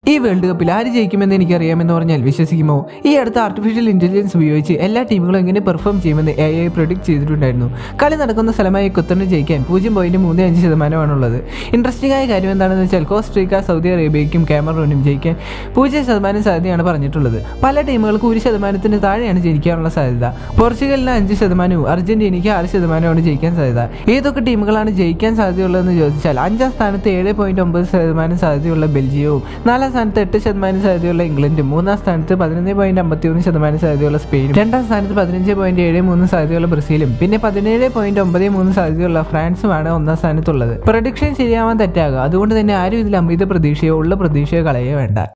ഈ വേൾഡ് കപ്പിൽ ആര് ജയിക്കുമെന്ന് എനിക്കറിയാമെന്ന് പറഞ്ഞാൽ വിശ്വസിക്കുമോ ഈ അടുത്ത ആർട്ടിഫിഷ്യൽ ഇന്റലിജൻസ് ഉപയോഗിച്ച് എല്ലാ ടീമുകളും എങ്ങനെ പെർഫോം ചെയ്യുമെന്ന് എ ഐ പ്രൊഡിക്ട് ചെയ്തിട്ടുണ്ടായിരുന്നു കളി നടക്കുന്ന സ്ഥലമായി ഖത്തറിന് ജയിക്കാൻ പൂജ്യം പോയിന്റ് മൂന്ന് അഞ്ച് ശതമാനമാണുള്ളത് ഇൻട്രസ്റ്റിംഗ് ആയ കാര്യം എന്താണെന്ന് വെച്ചാൽ കോസ്ട്രിക്ക സൗദി അറേബ്യയ്ക്കും കാമറൂനും ജയിക്കാൻ പൂജ്യം ശതമാനം സാധ്യതയാണ് പറഞ്ഞിട്ടുള്ളത് പല ടീമുകൾക്കും ഒരു ശതമാനത്തിന് താഴെയാണ് ജയിക്കാനുള്ള സാധ്യത പോർച്ചുഗലിന് അഞ്ച് ശതമാനവും അർജന്റീനയ്ക്ക് ആറ് ശതമാനമാണ് ജയിക്കാൻ സാധ്യത ഏതൊക്കെ ടീമുകളാണ് ജയിക്കാൻ സാധ്യതയുള്ളതെന്ന് ചോദിച്ചാൽ അഞ്ചാം സ്ഥാനത്ത് ഏഴ് പോയിന്റ് ഒമ്പത് ശതമാനം സാധ്യതയുള്ള ബെൽജിയവും നാലാം സ്ഥാനത്ത് എട്ട് ശതമാനം സാധ്യതയുള്ള ഇംഗ്ലണ്ടും മൂന്നാം സ്ഥാനത്ത് പതിനൊന്ന് പോയിന്റ് അമ്പത്തി ഒന്ന് ശതമാനം സാധ്യതയുള്ള സ്പെയിനും രണ്ടാം സ്ഥാനത്ത് പതിനഞ്ച് പോയിന്റ് ഏഴ് മൂന്ന് സാധ്യതയുള്ള ബ്രസീലും പിന്നെ പതിനേഴ് പോയിന്റ് ഒമ്പത് മൂന്ന് സാധ്യതയുള്ള ഫ്രാൻസുമാണ് ഒന്നാം സ്ഥാനത്തുള്ളത് പ്രൊഡിക്ഷൻ ശരിയാവാൻ തെറ്റാകുക അതുകൊണ്ട് തന്നെ ആരും ഇതിൽ അമിത പ്രതീക്ഷയോ ഉള്ള പ്രതീക്ഷയോ കളയോ വേണ്ട